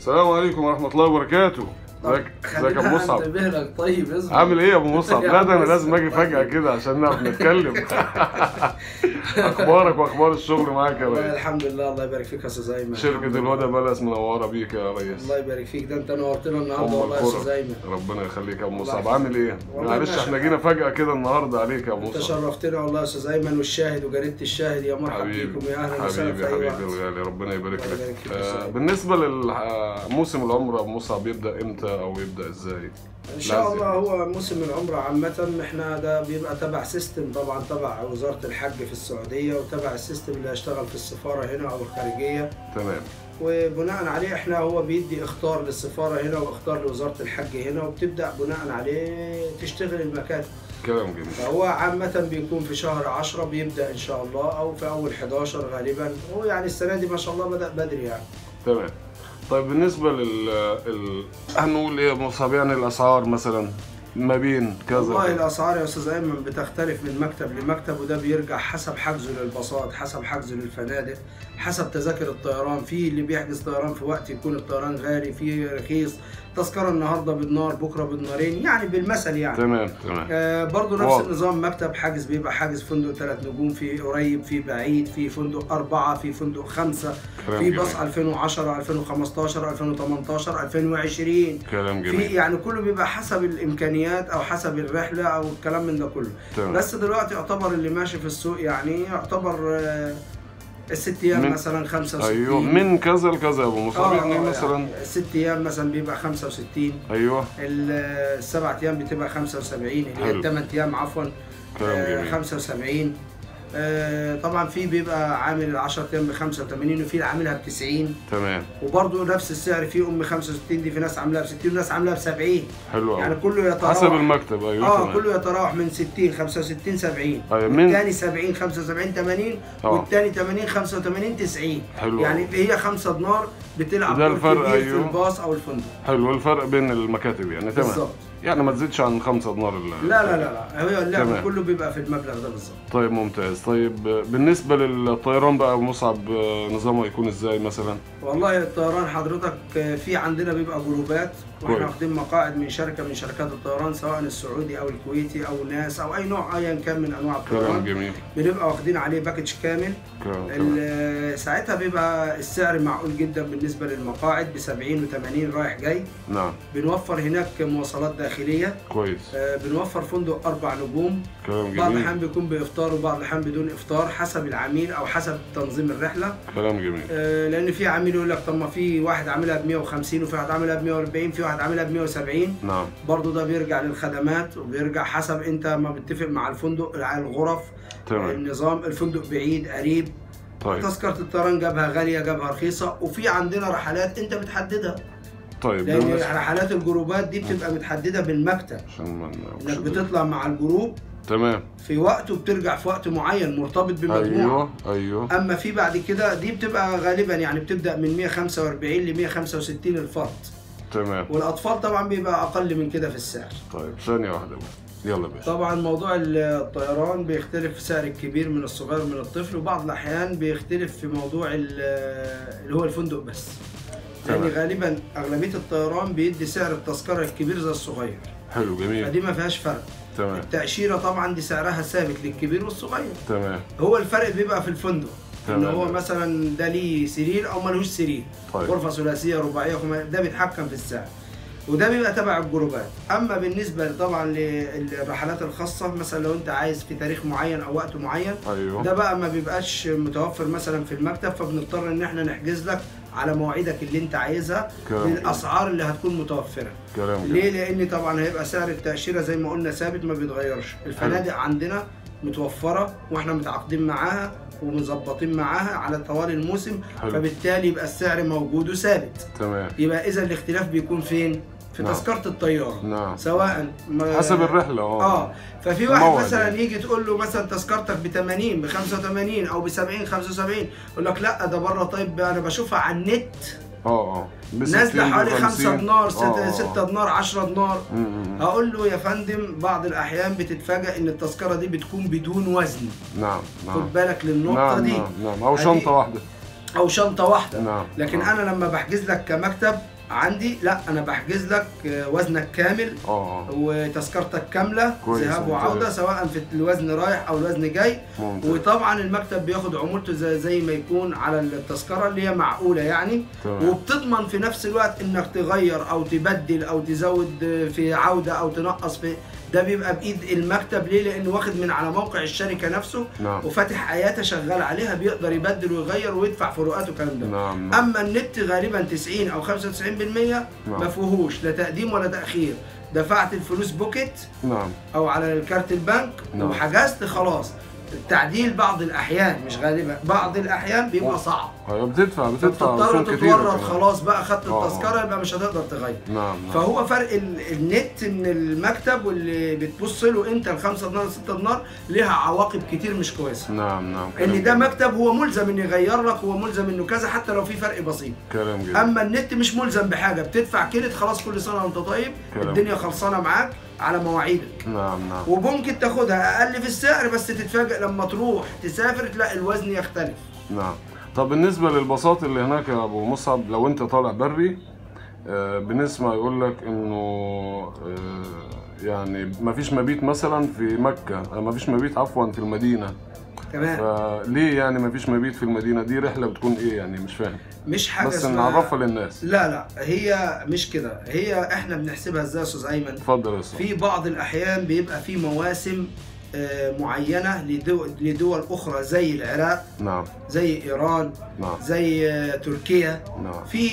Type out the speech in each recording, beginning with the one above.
السلام عليكم ورحمة الله وبركاته ازيك ازيك يا ابو مصعب انتبه لك طيب اصبر عامل ايه يا ابو مصعب؟ يا لا ده انا عم لازم اجي مصعب. فجأة كده عشان نعرف نتكلم اخبارك واخبار الشغل معاك يا والله ريس الحمد لله الله يبارك فيك يا استاذ ايمن شركة الحمد لله. الهدى بلس منورة بيك يا ريس الله يبارك فيك ده انت نورتنا النهارده ام والله يا استاذ الكرة ايمن ربنا يخليك يا ابو الله مصعب يخليك. عامل ايه؟ والله معلش ماشي احنا الحال. جينا فجأة كده النهارده عليك يا ابو انت مصعب شرفتنا والله يا استاذ ايمن والشاهد وجريده الشاهد يا مرحبا حبيبي بكم يا اهلا وسهلا حبيبي في اي حبيبي وقت الغالي ربنا يبارك الله يبارك لك فيك يا آه، سيدي. بالنسبة لموسم العمرة يا ابو مصعب يبدأ امتى او يبدأ ازاي؟ ان شاء لازم. الله هو موسم العمره عامه احنا ده بيبقى تبع سيستم طبعا تبع وزاره الحج في السعوديه وتبع السيستم اللي هيشتغل في السفاره هنا او الخارجيه تمام وبناء عليه احنا هو بيدي اختار للسفاره هنا واختار لوزاره الحج هنا وبتبدا بناء عليه تشتغل المكاتب كلام جميل فهو عامة بيكون في شهر 10 بيبدأ إن شاء الله أو في أول 11 غالبا هو يعني السنة دي ما شاء الله بدأ بدري يعني تمام طيب بالنسبة لل ال... هنقول ايه يا أبو مصعب يعني الاسعار مثلا ما بين كذا والله وكذا. الأسعار يا أستاذ أيمن بتختلف من مكتب لمكتب وده بيرجع حسب حجزه للباصات حسب حجزه للفنادق حسب تذاكر الطيران في اللي بيحجز طيران في وقت يكون الطيران غالي في رخيص تذكرة النهاردة بالنار بكرة بالنارين يعني بالمثل يعني تمام تمام آه برضو نفس واضح. النظام مكتب حاجز بيبقى حاجز فندق ثلاث نجوم في قريب في بعيد في فندق أربعة في فندق خمسة كلام في جميل. باص 2010 2015 2018 2020 كلام في جميل يعني كله بيبقى حسب الامكانيات او حسب الرحله او الكلام من ده كله تمام بس دلوقتي يعتبر اللي ماشي في السوق يعني يعتبر آه، الست ايام من- مثلا 65 ايوه من كذا لكذا يا ابو مصعب اه يعني آه، مثلا الست ايام مثلا بيبقى 65 ايوه ال- السبع ايام بتبقى 75 اللي هي حلو. الثمان ايام عفوا كلام آه، جميل 75 آه، طبعا في بيبقى عامل ال 10 ايام ب 85 وفي اللي عاملها ب 90 تمام وبرضه نفس السعر في ام 65 دي في ناس عاملاها ب 60 وناس عاملاها ب 70 حلو يعني قوي كله يتراوح حسب المكتب ايوه اه تمام كله يتراوح من 60 65 70 أيوة، من- والتاني 70 75 80 آه. والتاني 80 85 90 حلو يعني أوي. هي خمسة دينار بتلعب ده دور الفرق، كبير أيوه. في الباص او الفندق حلو الفرق بين المكاتب يعني تمام بالظبط يعني ما تزيدش عن خمسة دينار ال- لا لا لا لا هو اللعب تمام. كله بيبقى في المبلغ ده بالظبط طيب ممتاز طيب بالنسبة للطيران بقى يا ابو مصعب آه، نظامه يكون ازاي مثلا والله الطيران حضرتك في عندنا بيبقى جروبات واحنا كويس. واخدين مقاعد من شركه من شركات الطيران سواء السعودي او الكويتي او ناس او اي نوع ايا كان من انواع كلام الطيران جميل بنبقى واخدين عليه باكج كامل كلام تمام ال- ساعتها بيبقى السعر معقول جدا بالنسبه للمقاعد ب 70 و80 رايح جاي نعم بنوفر هناك مواصلات داخليه كويس آه، بنوفر فندق اربع نجوم كلام بعض جميل الاحيان بيكون بافطار وبعض الاحيان بدون افطار حسب العميل او حسب تنظيم الرحله كلام جميل آه، لان في عميل يقول لك طب ما في واحد عاملها ب 150 وفي واحد عاملها ب 140 في واحد عاملها ب 170 نعم برضه ده بيرجع للخدمات وبيرجع حسب انت ما بتتفق مع الفندق على الغرف تمام النظام الفندق بعيد قريب طيب تذكرة الطيران جابها غالية جابها رخيصة وفي عندنا رحلات انت بتحددها طيب لان بالنسبة- رحلات الجروبات دي بتبقى متحددة بالمكتب عشان ما انك بتطلع مع الجروب تمام في وقت وبترجع في وقت معين مرتبط بمجموعة ايوه ايوه اما في بعد كده دي بتبقى غالبا يعني بتبدا من 145 ل 165 الفرد تمام والاطفال طبعا بيبقى اقل من كده في السعر طيب ثانية واحدة بس يلا باشا طبعا موضوع الطيران بيختلف في سعر الكبير من الصغير من الطفل وبعض الاحيان بيختلف في موضوع ال- اللي هو الفندق بس لان تمام. غالبا اغلبيه الطيران بيدي سعر التذكره الكبير زي الصغير حلو جميل فدي ما فيهاش فرق تمام التاشيره طبعا دي سعرها ثابت للكبير والصغير تمام هو الفرق بيبقى في الفندق ان تمام. هو مثلا ده ليه سرير او ملوش سرير طيب. غرفه ثلاثيه رباعيه خماسية، ده بيتحكم في السعر وده بيبقى تبع الجروبات اما بالنسبه طبعا للرحلات الخاصه مثلا لو انت عايز في تاريخ معين او وقت معين ايوه ده بقى ما بيبقاش متوفر مثلا في المكتب فبنضطر ان احنا نحجز لك على مواعيدك اللي انت عايزها كلام جميل. بالاسعار اللي هتكون متوفره كلام ليه؟ جميل لان طبعا هيبقى سعر التاشيره زي ما قلنا ثابت ما بيتغيرش الفنادق عندنا متوفره واحنا متعاقدين معاها ومظبطين معاها على طوال الموسم حلو. فبالتالي يبقى السعر موجود وثابت تمام يبقى اذا الاختلاف بيكون فين في نعم. تذكره الطياره نعم سواء ما- حسب الرحلة اه اه ففي واحد الموعد مثلا يعني. يجي تقول له مثلا تذكرتك ب 80 ب 85 او ب 70 75 يقول لك لا ده بره طيب انا بشوفها على النت اه اه ب 60 نازله حوالي ب 5 50. دينار آه، آه. 6 دينار 10 دينار م- م- هقول له يا فندم بعض الاحيان بتتفاجئ ان التذكره دي بتكون بدون وزن نعم نعم خد بالك للنقطه نعم دي نعم نعم او أدي- شنطة واحدة او شنطه واحده نعم لكن نعم. انا لما بحجز لك كمكتب عندي لا انا بحجز لك آه، وزنك كامل اه وتذكرتك كامله كويس، ذهاب ممتاز. وعوده سواء في الوزن رايح او الوزن جاي ممتاز وطبعا المكتب بياخد عمولته زي, زي ما يكون على التذكره اللي هي معقوله يعني تمام وبتضمن في نفس الوقت انك تغير او تبدل او تزود في عوده او تنقص في ده بيبقى بايد المكتب ليه؟ لانه واخد من على موقع الشركه نفسه نعم وفاتح اياته شغال عليها بيقدر يبدل ويغير ويدفع فروقات والكلام ده. نعم نعم اما النت غالبا 90 او 95% ما نعم فيهوش لا تقديم ولا تاخير دفعت الفلوس بوكيت نعم او على الكارت البنك نعم. وحجزت خلاص التعديل بعض الاحيان مش غالبا بعض الاحيان بيبقى صعب ايوه بتدفع بتدفع فبتضطر رسوم كتير تتورط كمان. خلاص بقى خدت آه. التذكره يبقى مش هتقدر تغير نعم نعم فهو فرق ال- النت من المكتب واللي بتبص له انت الخمسة دينار 6 دينار ليها عواقب كتير مش كويسه نعم نعم ان ده كلام مكتب هو ملزم انه يغير لك هو ملزم انه كذا حتى لو في فرق بسيط كلام جميل اما النت مش ملزم بحاجه بتدفع كريدت خلاص كل سنه وانت طيب كلام. الدنيا خلصانه معاك على مواعيدك نعم نعم وممكن تاخدها اقل في السعر بس تتفاجئ لما تروح تسافر تلاقي الوزن يختلف نعم طب بالنسبة للباصات اللي هناك يا أبو مصعب لو أنت طالع بري آه، بنسمع يقول لك إنه آه، يعني ما فيش مبيت مثلا في مكة آه، ما فيش مبيت عفوا في المدينة تمام فليه يعني ما فيش مبيت في المدينة دي رحلة بتكون إيه يعني مش فاهم مش حاجه بس اسمها نعرفها للناس لا لا هي مش كده هي احنا بنحسبها ازاي يا استاذ ايمن اتفضل يا أستاذ في بعض الاحيان بيبقى في مواسم آه، معينه لدول, لدول اخرى زي العراق نعم زي ايران نعم زي آه، تركيا نعم في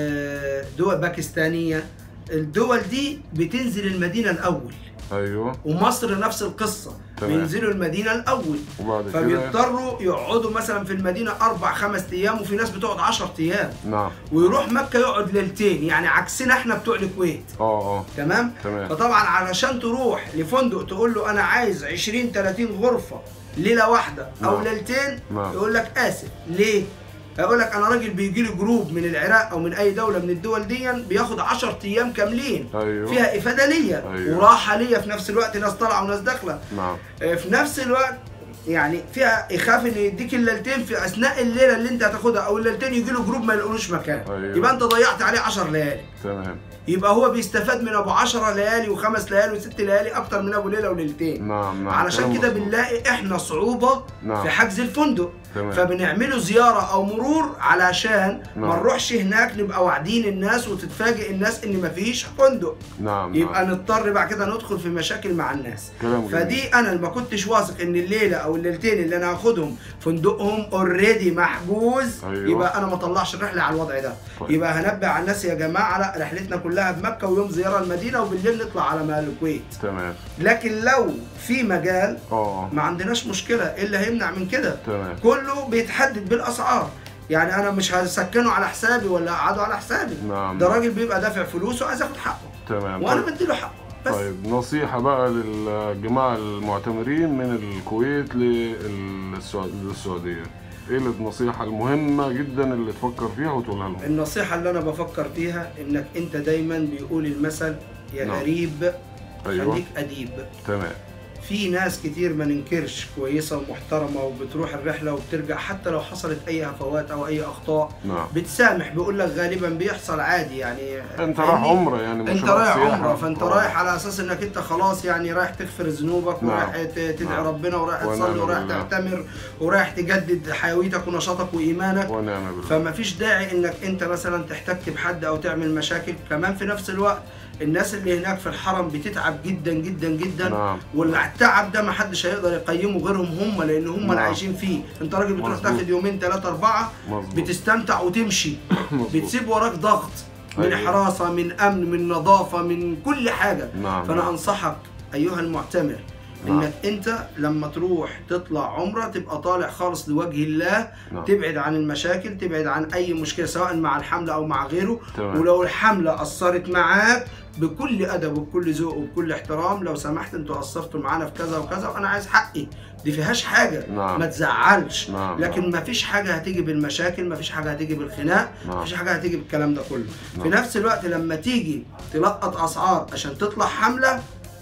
آه، دول باكستانيه الدول دي بتنزل المدينه الاول أيوه ومصر نفس القصه تمام. بينزلوا المدينه الاول وبعد كده فبيضطروا يقعدوا مثلا في المدينه اربع خمس ايام وفي ناس بتقعد 10 ايام نعم ويروح مكه يقعد ليلتين يعني عكسنا احنا بتوع الكويت اه اه تمام تمام فطبعا علشان تروح لفندق تقول له انا عايز 20 30 غرفه ليله واحده او نعم. ليلتين نعم. يقول لك اسف ليه هيقول لك انا راجل بيجي لي جروب من العراق او من اي دوله من الدول دي بياخد 10 ايام كاملين أيوه فيها افاده ليا أيوه. وراحه ليا في نفس الوقت ناس طالعه وناس داخله نعم آه، في نفس الوقت يعني فيها يخاف ان يديك الليلتين في اثناء الليله اللي انت هتاخدها او الليلتين يجي له جروب ما يلاقوش مكان أيوه. يبقى انت ضيعت عليه 10 ليالي تمام يبقى هو بيستفاد من ابو 10 ليالي وخمس ليالي وست ليالي اكتر من ابو ليله وليلتين نعم نعم علشان كلام كده مظبوط. بنلاقي احنا صعوبه نعم. في حجز الفندق تمام فبنعمله زياره او مرور علشان ما نعم. نروحش هناك نبقى واعدين الناس وتتفاجئ الناس ان مفيش فندق نعم يبقى نعم نضطر بعد كده ندخل في مشاكل مع الناس كلام جميل. فدي انا ما كنتش واثق ان الليله او الليلتين اللي انا هاخدهم فندقهم اوريدي محجوز أيوة. يبقى انا ما طلعش الرحله على الوضع ده طيب. يبقى هنبه على الناس يا جماعه لا رحلتنا كلها بمكه ويوم زياره المدينه وبالليل نطلع على ما الكويت تمام لكن لو في مجال اه ما عندناش مشكله ايه اللي هيمنع من كده تمام كله بيتحدد بالاسعار يعني انا مش هسكنه على حسابي ولا اقعده على حسابي نعم ده راجل بيبقى دافع فلوس وعايز ياخد حقه تمام وانا طيب. بديله حقه بس طيب نصيحة بقى للجماعة المعتمرين من الكويت للسعود- للسعودية ايه النصيحة المهمة جدا اللي تفكر فيها وتقولها لهم النصيحة اللي أنا بفكر فيها إنك أنت دايما بيقول المثل يا نعم. غريب ايوه خليك أديب تمام في ناس كتير ما ننكرش كويسة ومحترمة وبتروح الرحلة وبترجع حتى لو حصلت أي هفوات أو أي أخطاء نعم بتسامح بيقول لك غالبا بيحصل عادي يعني انت فاهمني؟ رايح عمرة يعني مش انت رايح سياحة. عمره فانت آه. رايح على اساس انك انت خلاص يعني رايح تغفر ذنوبك نعم. ورايح ت- تدعي نعم. ربنا ورايح ونعم تصلي ورايح بالله. تعتمر ورايح تجدد حيويتك ونشاطك وايمانك ونعم بالله فما فيش داعي انك انت مثلا تحتك بحد او تعمل مشاكل كمان في نفس الوقت الناس اللي هناك في الحرم بتتعب جدا جدا جدا نعم والتعب ده ما حدش هيقدر يقيمه غيرهم هم لان هم اللي نعم. عايشين فيه انت راجل بتروح مظبوط. تاخد يومين ثلاثة أربعة مظبوط بتستمتع وتمشي مظبوط. بتسيب وراك ضغط من أيوة. حراسة من أمن من نظافة من كل حاجة نعم فأنا أنصحك أيها المعتمر نعم. انك انت لما تروح تطلع عمره تبقى طالع خالص لوجه الله نعم. تبعد عن المشاكل تبعد عن اي مشكله سواء مع الحمله او مع غيره تمام. ولو الحمله اثرت معاك بكل ادب وبكل ذوق وبكل احترام لو سمحت انتوا قصرتوا معانا في كذا وكذا وانا عايز حقي دي فيهاش حاجه نعم. ما تزعلش نعم. لكن ما فيش حاجه هتيجي بالمشاكل ما فيش حاجه هتيجي بالخناق نعم. ما فيش حاجه هتيجي بالكلام ده كله في نعم. نفس الوقت لما تيجي تلقط اسعار عشان تطلع حمله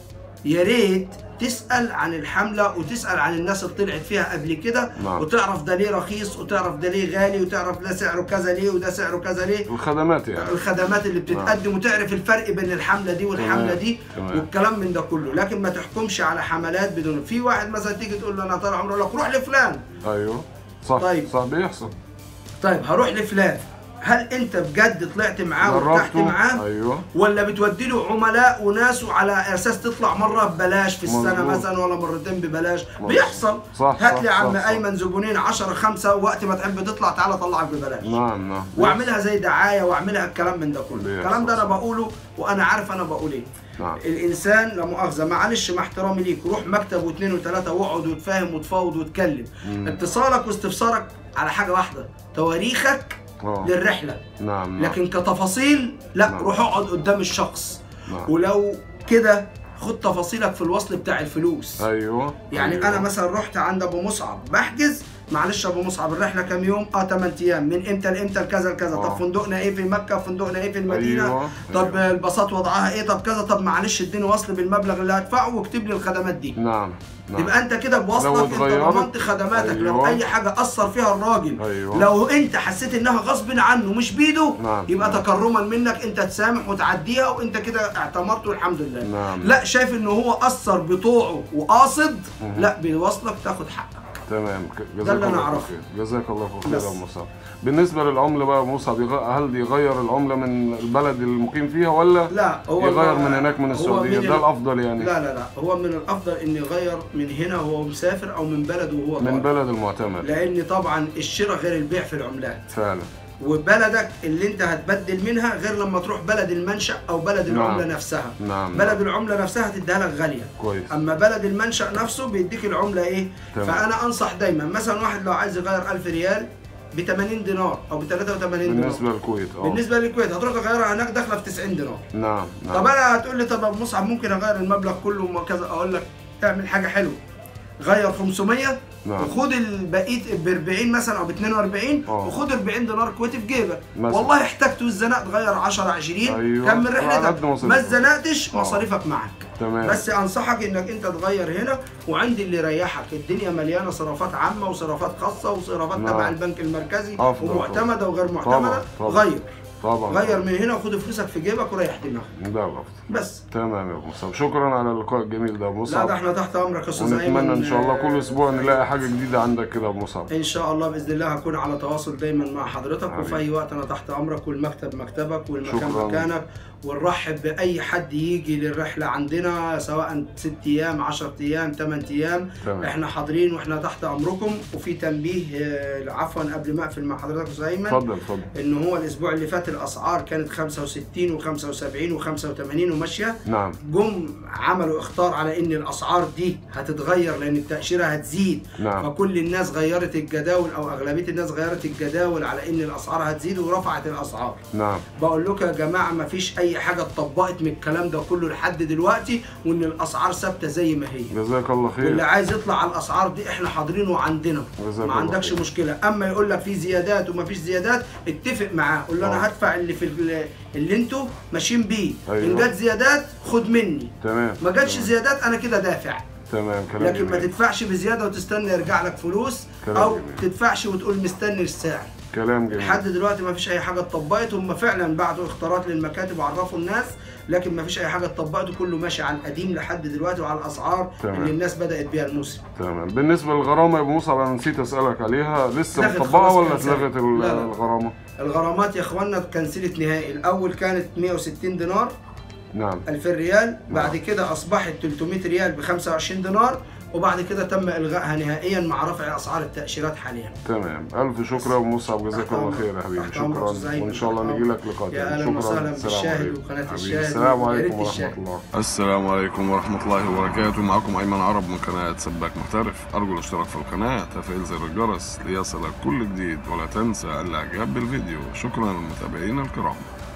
يا ريت تسال عن الحمله وتسال عن الناس اللي طلعت فيها قبل كده نعم. وتعرف ده ليه رخيص وتعرف ده ليه غالي وتعرف ده سعره كذا ليه وده سعره كذا ليه الخدمات يعني الخدمات اللي بتتقدم وتعرف الفرق بين الحمله دي والحمله تمام. دي تمام. والكلام من ده كله لكن ما تحكمش على حملات بدون في واحد مثلا تيجي تقول له انا طالع عمره يقول لك روح لفلان ايوه صح طيب. صح بيحصل طيب هروح لفلان هل انت بجد طلعت معاه وارتحت جربته معاه ايوه ولا بتودي له عملاء وناس وعلى اساس تطلع مره ببلاش في السنه مظبوط. مثلا ولا مرتين ببلاش مظبوط. بيحصل صح، هات صح، لي يا عم صح، صح. ايمن زبونين 10 5 وقت ما تحب تطلع تعالى طلعك ببلاش نعم نعم واعملها زي دعايه واعملها الكلام من ده كله بيحصل الكلام ده انا صح. بقوله وانا عارف انا بقول ايه نعم الانسان لا مؤاخذه معلش مع احترامي ليك روح مكتب واثنين وثلاثه واقعد وتفاهم وتفاوض وتكلم مم. اتصالك واستفسارك على حاجه واحده تواريخك اه للرحله نعم نعم لكن كتفاصيل لا نعم. روح اقعد قدام الشخص نعم. ولو كده خد تفاصيلك في الوصل بتاع الفلوس ايوه يعني أيوة. انا مثلا رحت عند ابو مصعب بحجز معلش يا ابو مصعب الرحله كام يوم اه 8 ايام من امتى لامتى لكذا لكذا آه. طب فندقنا ايه في مكه فندقنا ايه في المدينه أيوة، طب أيوة. الباصات وضعها ايه طب كذا طب معلش اديني وصل بالمبلغ اللي هدفعه واكتب لي الخدمات دي نعم نعم يبقى انت كده لو بوصلك انت اتغيرت- ضمنت خدماتك لو أيوة. اي حاجه اثر فيها الراجل أيوة. لو انت حسيت انها غصب عنه مش بيده نعم. يبقى نعم. تكرما منك انت تسامح وتعديها وانت كده اعتمرت والحمد لله نعم. لا شايف ان هو اثر بطوعه وقاصد مهم. لا بيوصلك تاخد حقك تمام ك- ده جزاك اللي أنا الله أعرفه. خير جزاك الله خير بس. يا أبو مصعب بالنسبه للعمله بقى يا أبو مصعب يغ- هل يغير العمله من البلد المقيم فيها ولا لا هو يغير ما- من هناك من هو السعوديه من ده ال- الافضل يعني لا لا لا هو من الافضل ان يغير من هنا وهو مسافر او من بلده وهو من طالع. بلد المعتمد لان طبعا الشراء غير البيع في العملات فعلا وبلدك اللي انت هتبدل منها غير لما تروح بلد المنشأ او بلد نعم. العملة نفسها نعم بلد العملة نفسها هتديها لك غالية كويس اما بلد المنشأ نفسه بيديك العملة ايه تمام. فانا انصح دايما مثلا واحد لو عايز يغير 1000 ريال ب 80 دينار او ب 83 دينار بالنسبه للكويت اه بالنسبة للكويت هتروح تغيرها هناك داخلة في 90 دينار نعم نعم طب انا هتقول لي طب يا ابو مصعب ممكن اغير المبلغ كله وكذا اقول لك تعمل حاجة حلوة غير 500 نعم. وخد البقيه ب 40 مثلا او ب 42 آه. وخد 40 دينار كويتي في جيبك مثلا. والله احتجت واتزنقت غير 10 20 أيوة. كمل على رحلتك قد مصاريفك. ما اتزنقتش آه. مصاريفك معك تمام بس انصحك انك انت تغير هنا وعندي اللي يريحك الدنيا مليانه صرافات عامه وصرافات خاصه وصرافات نعم. تبع البنك المركزي أفضل ومعتمده وغير طبعا، معتمده طبعا. غير طبعا غير من هنا وخد فلوسك في جيبك وريح دماغك ده الافضل بس تمام يا ابو مصعب شكرا على اللقاء الجميل ده يا ابو لا مصعب ده احنا تحت امرك يا استاذ ايمن ونتمنى ان شاء الله كل اسبوع آه، نلاقي حاجه جديده عندك كده يا ابو مصعب ان شاء الله باذن الله هكون على تواصل دايما مع حضرتك حبيبي. وفي اي وقت انا تحت امرك والمكتب مكتبك والمكان شكراً. مكانك ونرحب باي حد يجي للرحله عندنا سواء 6 ايام 10 ايام 8 ايام تمام. احنا حاضرين واحنا تحت امركم وفي تنبيه آه، عفوا قبل ما اقفل مع حضرتك يا استاذ ايمن اتفضل اتفضل ان هو الاسبوع اللي فات الاسعار كانت 65 و75 و85 وماشيه نعم جم عملوا اختار على ان الاسعار دي هتتغير لان التاشيره هتزيد نعم. فكل الناس غيرت الجداول او اغلبيه الناس غيرت الجداول على ان الاسعار هتزيد ورفعت الاسعار نعم بقول لكم يا جماعه ما فيش اي حاجه اتطبقت من الكلام ده كله لحد دلوقتي وان الاسعار ثابته زي ما هي جزاك الله واللي خير عايز يطلع على الاسعار دي احنا حاضرين وعندنا جزاك ما الله عندكش خير. مشكله اما يقول لك في زيادات وما فيش زيادات اتفق معاه قول له آه. انا هدفع اللي في ال- اللي انتوا ماشيين بيه أيوة. ان جت زيادات خد مني تمام ما جاتش تمام. زيادات انا كده دافع تمام كلام لكن ما جميل. تدفعش بزياده وتستنى يرجع لك فلوس كلام او جميل. تدفعش وتقول مستني السعر كلام جميل لحد دلوقتي ما فيش اي حاجه اتطبقت هم فعلا بعتوا اختارات للمكاتب وعرفوا الناس لكن ما فيش اي حاجه اتطبقت وكله ماشي على القديم لحد دلوقتي وعلى الاسعار تمام. اللي الناس بدات بيها الموسم تمام بالنسبه للغرامه يا ابو مصعب انا نسيت اسالك عليها لسه اتلغت مطبقه خلاص ولا كانسلت. اتلغت ال- لا، لا. الغرامه الغرامات يا اخوانا كنسلت نهائي الاول كانت 160 دينار نعم 2000 ريال بعد كده اصبحت 300 ريال ب 25 دينار وبعد كده تم الغائها نهائيا مع رفع اسعار التاشيرات حاليا تمام الف شكر يا ابو مصعب جزاك تحت الله أمرك. خير يا حبيبي تحت أمرك شكرا أستاذ أيمن. وان شاء الله تحت نجي لك لقاء يا تاني أهلا شكرا وسهلا السلام بالشاهد عليكم. وقناة حبيبي. الشاهد السلام ويا عليكم ريت ورحمه الشاهد. الله السلام عليكم ورحمه الله وبركاته معكم ايمن عرب من قناه سباك محترف ارجو الاشتراك في القناه تفعيل زر الجرس ليصلك كل جديد ولا تنسى الاعجاب بالفيديو شكرا للمتابعين الكرام